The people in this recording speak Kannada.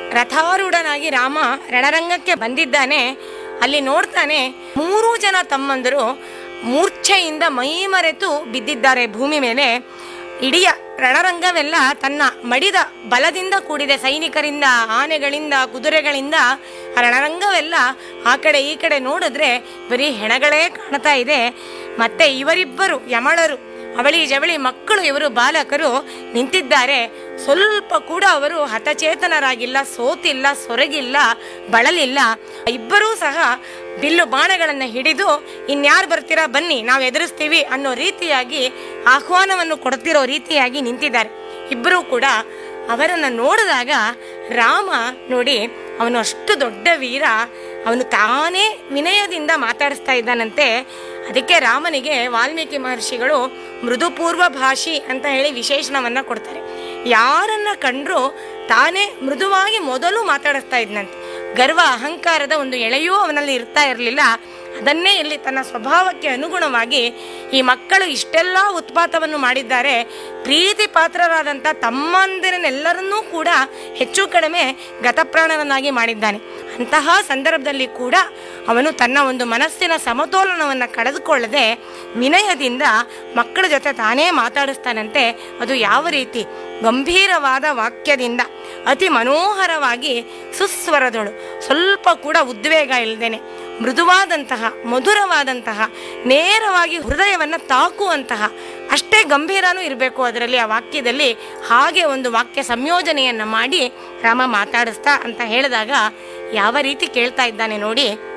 ರಥಾರೂಢನಾಗಿ ರಾಮ ರಣರಂಗಕ್ಕೆ ಬಂದಿದ್ದಾನೆ ಅಲ್ಲಿ ನೋಡ್ತಾನೆ ಮೂರೂ ಜನ ತಮ್ಮಂದರು ಮೂರ್ಛೆಯಿಂದ ಮೈಮರೆತು ಬಿದ್ದಿದ್ದಾರೆ ಭೂಮಿ ಮೇಲೆ ಇಡೀ ರಣರಂಗವೆಲ್ಲ ತನ್ನ ಮಡಿದ ಬಲದಿಂದ ಕೂಡಿದೆ ಸೈನಿಕರಿಂದ ಆನೆಗಳಿಂದ ಕುದುರೆಗಳಿಂದ ಆ ರಣರಂಗವೆಲ್ಲ ಆ ಕಡೆ ಈ ಕಡೆ ನೋಡಿದ್ರೆ ಬರೀ ಹೆಣಗಳೇ ಕಾಣ್ತಾ ಇದೆ ಮತ್ತೆ ಇವರಿಬ್ಬರು ಯಮಳರು ಅವಳಿ ಜವಳಿ ಮಕ್ಕಳು ಇವರು ಬಾಲಕರು ನಿಂತಿದ್ದಾರೆ ಸ್ವಲ್ಪ ಕೂಡ ಅವರು ಹತಚೇತನರಾಗಿಲ್ಲ ಸೋತಿಲ್ಲ ಸೊರಗಿಲ್ಲ ಬಳಲಿಲ್ಲ ಇಬ್ಬರೂ ಸಹ ಬಿಲ್ಲು ಬಾಣಗಳನ್ನು ಹಿಡಿದು ಇನ್ಯಾರು ಬರ್ತೀರಾ ಬನ್ನಿ ನಾವು ಎದುರಿಸ್ತೀವಿ ಅನ್ನೋ ರೀತಿಯಾಗಿ ಆಹ್ವಾನವನ್ನು ಕೊಡ್ತಿರೋ ರೀತಿಯಾಗಿ ನಿಂತಿದ್ದಾರೆ ಇಬ್ಬರೂ ಕೂಡ ಅವರನ್ನು ನೋಡಿದಾಗ ರಾಮ ನೋಡಿ ಅವನು ಅಷ್ಟು ದೊಡ್ಡ ವೀರ ಅವನು ತಾನೇ ವಿನಯದಿಂದ ಮಾತಾಡಿಸ್ತಾ ಇದ್ದಾನಂತೆ ಅದಕ್ಕೆ ರಾಮನಿಗೆ ವಾಲ್ಮೀಕಿ ಮಹರ್ಷಿಗಳು ಮೃದುಪೂರ್ವ ಭಾಷಿ ಅಂತ ಹೇಳಿ ವಿಶೇಷಣವನ್ನ ಕೊಡ್ತಾರೆ ಯಾರನ್ನ ಕಂಡ್ರೂ ತಾನೇ ಮೃದುವಾಗಿ ಮೊದಲು ಮಾತಾಡಿಸ್ತಾ ಇದ್ನಂತೆ ಗರ್ವ ಅಹಂಕಾರದ ಒಂದು ಎಳೆಯೂ ಅವನಲ್ಲಿ ಇರ್ತಾ ಇರಲಿಲ್ಲ ಅದನ್ನೇ ಇಲ್ಲಿ ತನ್ನ ಸ್ವಭಾವಕ್ಕೆ ಅನುಗುಣವಾಗಿ ಈ ಮಕ್ಕಳು ಇಷ್ಟೆಲ್ಲ ಉತ್ಪಾತವನ್ನು ಮಾಡಿದ್ದಾರೆ ಪ್ರೀತಿ ಪಾತ್ರರಾದಂಥ ತಮ್ಮಂದಿರನ್ನೆಲ್ಲರನ್ನೂ ಕೂಡ ಹೆಚ್ಚು ಕಡಿಮೆ ಗತಪ್ರಾಣವನ್ನಾಗಿ ಮಾಡಿದ್ದಾನೆ ಅಂತಹ ಸಂದರ್ಭದಲ್ಲಿ ಕೂಡ ಅವನು ತನ್ನ ಒಂದು ಮನಸ್ಸಿನ ಸಮತೋಲನವನ್ನು ಕಳೆದುಕೊಳ್ಳದೆ ವಿನಯದಿಂದ ಮಕ್ಕಳ ಜೊತೆ ತಾನೇ ಮಾತಾಡಿಸ್ತಾನಂತೆ ಅದು ಯಾವ ರೀತಿ ಗಂಭೀರವಾದ ವಾಕ್ಯದಿಂದ ಅತಿ ಮನೋಹರವಾಗಿ ಸುಸ್ವರದಳು ಸ್ವಲ್ಪ ಕೂಡ ಉದ್ವೇಗ ಇಲ್ಲದೇನೆ ಮೃದುವಾದಂತಹ ಮಧುರವಾದಂತಹ ನೇರವಾಗಿ ಹೃದಯವನ್ನು ತಾಕುವಂತಹ ಅಷ್ಟೇ ಗಂಭೀರನೂ ಇರಬೇಕು ಅದರಲ್ಲಿ ಆ ವಾಕ್ಯದಲ್ಲಿ ಹಾಗೆ ಒಂದು ವಾಕ್ಯ ಸಂಯೋಜನೆಯನ್ನ ಮಾಡಿ ರಾಮ ಮಾತಾಡಿಸ್ತಾ ಅಂತ ಹೇಳಿದಾಗ ಯಾವ ರೀತಿ ಕೇಳ್ತಾ ಇದ್ದಾನೆ ನೋಡಿ